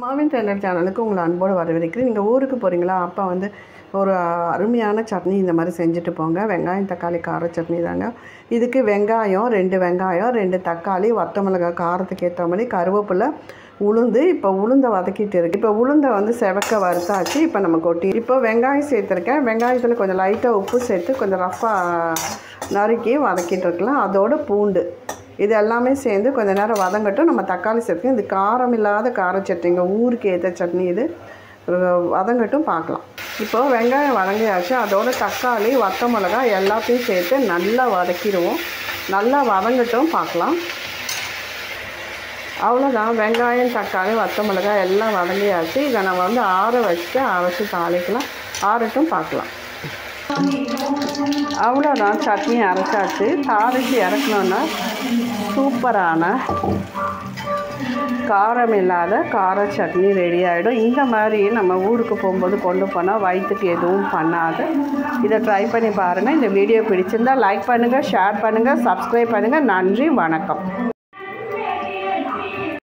மாவின் Taylor சேனலுக்கு உங்களை அன்போடு வரவேற்கிறேன் நீங்கள் ஊருக்கு போகிறீங்களா அப்போ வந்து ஒரு அருமையான சட்னி இந்த மாதிரி செஞ்சுட்டு போங்க வெங்காயம் தக்காளி கார சட்னி தாங்க இதுக்கு வெங்காயம் ரெண்டு வெங்காயம் ரெண்டு தக்காளி வத்த மிளகாய் காரத்துக்கு ஏற்ற மாதிரி கருவேப்பிலை உளுந்து இப்போ உளுந்தை வதக்கிட்டு இருக்கு இப்போ உளுந்தை வந்து செவக்க வறுத்தாச்சு இப்போ நம்ம கொட்டி இப்போ வெங்காயம் சேர்த்துருக்கேன் வெங்காயத்தில் கொஞ்சம் லைட்டாக உப்பு சேர்த்து கொஞ்சம் ரஃப்பாக நறுக்கி வதக்கிட்டு இருக்கலாம் அதோட பூண்டு இது எல்லாமே சேர்ந்து கொஞ்ச நேரம் வதங்கட்டும் நம்ம தக்காளி சேர்த்து இது காரம் இல்லாத கார சட்னிங்க ஊருக்கு ஏற்ற சட்னி இது அஹ் வதங்கட்டும் பார்க்கலாம் இப்போ வெங்காயம் வதங்கியாச்சு அதோட தக்காளி வத்த மிளகாய் எல்லாத்தையும் சேர்த்து நல்லா வதக்கிடுவோம் நல்லா வதங்கட்டும் பார்க்கலாம் அவ்வளோதான் வெங்காயம் தக்காளி வத்த மிளகாய் எல்லாம் வதங்கியாச்சு இதை நம்ம வந்து ஆற வச்சுட்டு அரைச்சி தாளிக்கலாம் ஆறட்டும் பார்க்கலாம் அவ்வளோதான் சட்னி அரைச்சாச்சு தாளித்து இறக்கணுன்னா சூப்பரான காரம் இல்லாத கார சட்னி ரெடி ஆகிடும் இந்த மாதிரி நம்ம ஊருக்கு போகும்போது கொண்டு போனால் வயிற்றுக்கு எதுவும் பண்ணாது இதை ட்ரை பண்ணி பாருங்கள் இந்த வீடியோ பிடிச்சிருந்தால் லைக் பண்ணுங்கள் ஷேர் பண்ணுங்கள் சப்ஸ்கிரைப் பண்ணுங்கள் நன்றி வணக்கம்